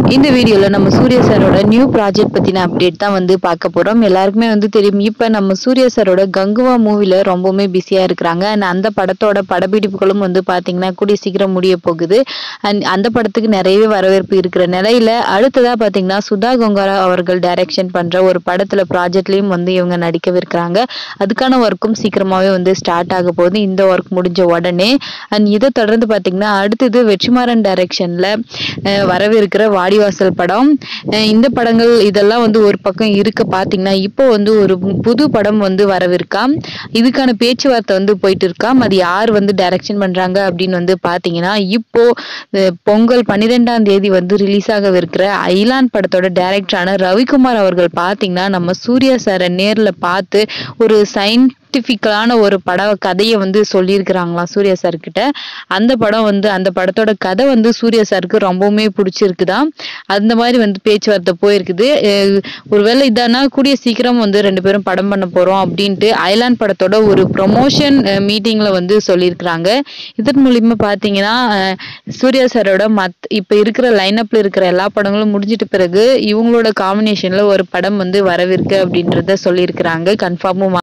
இந்த வீடியோல நம்ம சூர்யா சாரோட நியூ ப்ராஜெக்ட் பத்தின அப்டேட் தான் வந்து பார்க்க போறோம் எல்லாருக்குமே வந்து தெரியும் இப்ப நம்ம சூர்யா சாரோட கங்குவா மூவில ரொம்பவுமே பிஸியா இருக்கிறாங்க அண்ட் அந்த படத்தோட படப்பிடிப்புகளும் வந்து பாத்தீங்கன்னா கூடிய சீக்கிரம் முடிய போகுது அண்ட் அந்த படத்துக்கு நிறையவே வரவேற்பு இருக்கிற நிலையில அடுத்ததா பாத்தீங்கன்னா சுதா கொங்காரா அவர்கள் டைரக்ஷன் பண்ற ஒரு படத்துல ப்ராஜெக்ட்லயும் வந்து இவங்க நடிக்கவிருக்கிறாங்க அதுக்கான ஒர்க்கும் சீக்கிரமாவே வந்து ஸ்டார்ட் ஆக போகுது இந்த ஒர்க் முடிஞ்ச உடனே அண்ட் இதை தொடர்ந்து பாத்தீங்கன்னா அடுத்தது வெற்றிமாறன் டைரக்ஷன்ல வரவிருக்கிற வாடிவாசல் படம் அஹ் இந்த படங்கள் இதெல்லாம் வந்து ஒரு பக்கம் இருக்க பாத்தீங்கன்னா இப்போ வந்து ஒரு புது படம் வந்து வரவிருக்காம் இதுக்கான பேச்சுவார்த்தை வந்து போயிட்டு இருக்காம் அது யார் வந்து டைரக்ஷன் பண்றாங்க அப்படின்னு வந்து பாத்தீங்கன்னா இப்போ அஹ் பொங்கல் பன்னிரெண்டாம் தேதி வந்து ரிலீஸ் ஆகவிருக்கிற ஐலான் படத்தோட டைரக்டரான ரவிக்குமார் அவர்கள் பாத்தீங்கன்னா நம்ம சூர்யா சாரை நேர்ல பார்த்து ஒரு சயின்டிபிக்கலான ஒரு பட கதையை வந்து சொல்லியிருக்கிறாங்களாம் சூர்யா சார் கிட்ட அந்த படம் வந்து அந்த படத்தோட கதை வந்து சூர்யா சாருக்கு ரொம்பவுமே பிடிச்சிருக்குதாம் அந்த மாதிரி வந்து பேச்சுவார்த்தை போயிருக்குது அஹ் ஒருவேளை இதானா கூடிய சீக்கிரம் வந்து ரெண்டு பேரும் படம் பண்ண போறோம் அப்படின்ட்டு ஐலாண்ட் படத்தோட ஒரு ப்ரொமோஷன் மீட்டிங்ல வந்து சொல்லியிருக்கிறாங்க இதன் மூலியமா பாத்தீங்கன்னா அஹ் சூர்யா சாரோட மத் இப்ப இருக்கிற லைனப்ல இருக்கிற எல்லா படங்களும் முடிஞ்சிட்ட பிறகு இவங்களோட காம்பினேஷன்ல ஒரு படம் வந்து வரவிருக்கு அப்படின்றத சொல்லியிருக்கிறாங்க கன்ஃபார்மும்